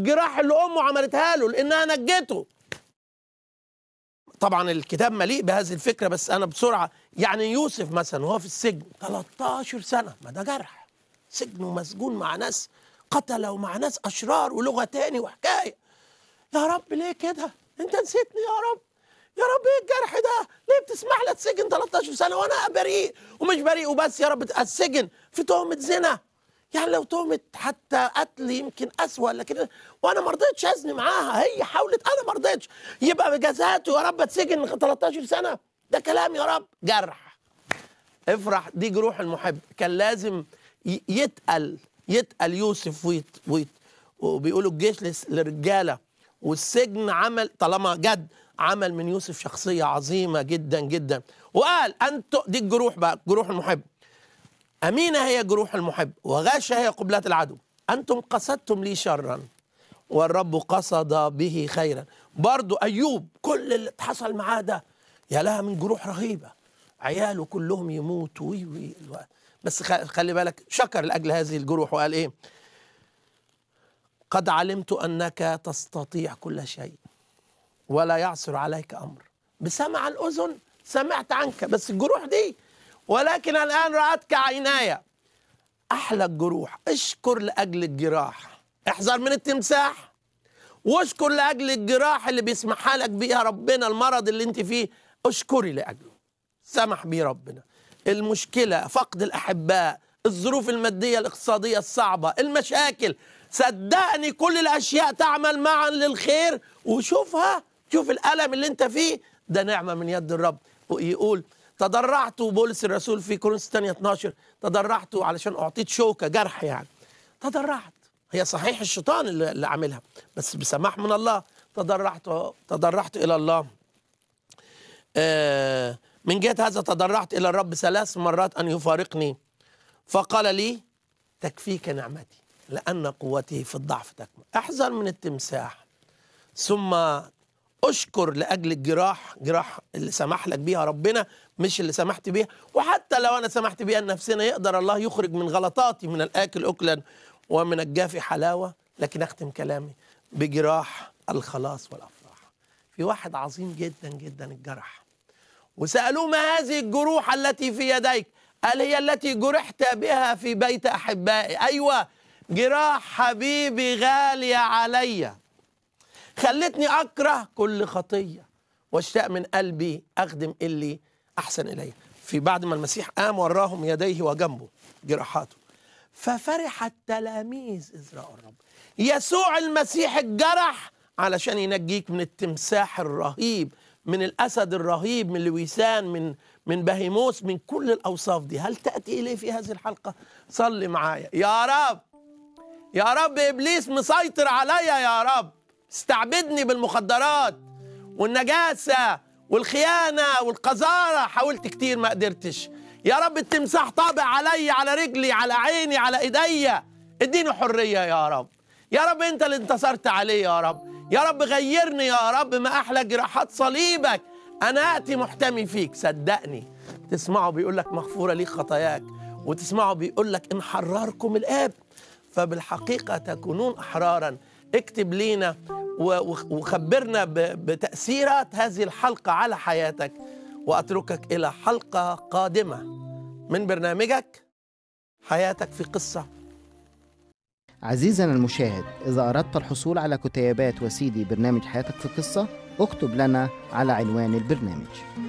الجراح اللي امه عملتها له لانها نجته طبعا الكتاب مليء بهذه الفكره بس انا بسرعه يعني يوسف مثلا وهو في السجن 13 سنه ما ده جرح سجن ومسجون مع ناس قتله ومع ناس اشرار ولغه تاني وحكايه يا رب ليه كده انت نسيتني يا رب يا رب ايه الجرح ده ليه بتسمح لي اتسجن 13 سنه وانا بريء ومش بريء وبس يا رب السجن في تهمه زنا يعني لو تهمه حتى قتل يمكن اسوأ لكن وانا ما رضيتش ازني معاها هي حاولت انا ما رضيتش يبقى جزاته يا رب اتسجن 13 سنه ده كلام يا رب جرح افرح دي جروح المحب كان لازم ي- يتقل يتقل يوسف ويت ويت وبيقولوا الجيش لس- للرجاله والسجن عمل طالما جد عمل من يوسف شخصيه عظيمه جدا جدا وقال انتم دي الجروح بقى جروح المحب أمينة هي جروح المحب وغاشة هي قبلات العدو أنتم قصدتم لي شرا والرب قصد به خيرا برضو أيوب كل اللي حصل معاه ده يا لها من جروح رهيبة عياله كلهم يموتوا وي وي بس خ- خلي بالك شكر لأجل هذه الجروح وقال إيه قد علمت أنك تستطيع كل شيء ولا يعثر عليك أمر بسمع الأذن سمعت عنك بس الجروح دي ولكن الآن رأتك عيناي أحلى الجروح اشكر لأجل الجراح احذر من التمساح واشكر لأجل الجراح اللي بيسمحها لك بيها ربنا المرض اللي انت فيه اشكري لأجله سمح بيه ربنا المشكلة فقد الأحباء الظروف المادية الاقتصادية الصعبة المشاكل صدقني كل الأشياء تعمل معا للخير وشوفها شوف الألم اللي انت فيه ده نعمة من يد الرب يقول تضرعت بولس الرسول في كورنثوس الثانية 12 تضرعت علشان أعطيت شوكة جرح يعني تضرعت هي صحيح الشيطان اللي, اللي عاملها بس بسماح من الله تضرعت تضرعت إلى الله آه، من جهة هذا تضرعت إلى الرب ثلاث مرات أن يفارقني فقال لي تكفيك نعمتي لأن قوتي في الضعف تكمن احذر من التمساح ثم اشكر لاجل الجراح جراح اللي سمح لك بيها ربنا مش اللي سمحت بيها وحتى لو انا سمحت بيها لنفسنا يقدر الله يخرج من غلطاتي من الاكل اكلا ومن الجافي حلاوه لكن اختم كلامي بجراح الخلاص والافراح في واحد عظيم جدا جدا الجرح وسالوه ما هذه الجروح التي في يديك قال هي التي جرحت بها في بيت احبائي ايوه جراح حبيبي غاليه عليّ خلتني اكره كل خطيه واشتاق من قلبي اخدم اللي احسن الي في بعد ما المسيح قام وراهم يديه وجنبه جراحاته ففرح التلاميذ اذ راوا الرب يسوع المسيح الجرح علشان ينجيك من التمساح الرهيب من الاسد الرهيب من لويسان من من بهيموس من كل الاوصاف دي هل تاتي اليه في هذه الحلقه صلي معايا يا رب يا رب ابليس مسيطر عليا يا رب استعبدني بالمخدرات والنجاسة والخيانة والقذارة حاولت كتير ما قدرتش يا رب التمساح طابع علي على رجلي على عيني على ايديا اديني حرية يا رب يا رب انت اللي انتصرت عليه يا رب يا رب غيرني يا رب ما احلى جراحات صليبك انا اتي محتمي فيك صدقني تسمعه بيقول لك مغفورة ليك خطاياك وتسمعه بيقول لك ان حرركم الاب فبالحقيقة تكونون أحرارا اكتب لينا و- وخ- وخبرنا ب- بتأثيرات هذه الحلقة على حياتك وأتركك إلى حلقة قادمة من برنامجك حياتك في قصة عزيزنا المشاهد إذا أردت الحصول على كتيبات وسيدي برنامج حياتك في قصة اكتب لنا على عنوان البرنامج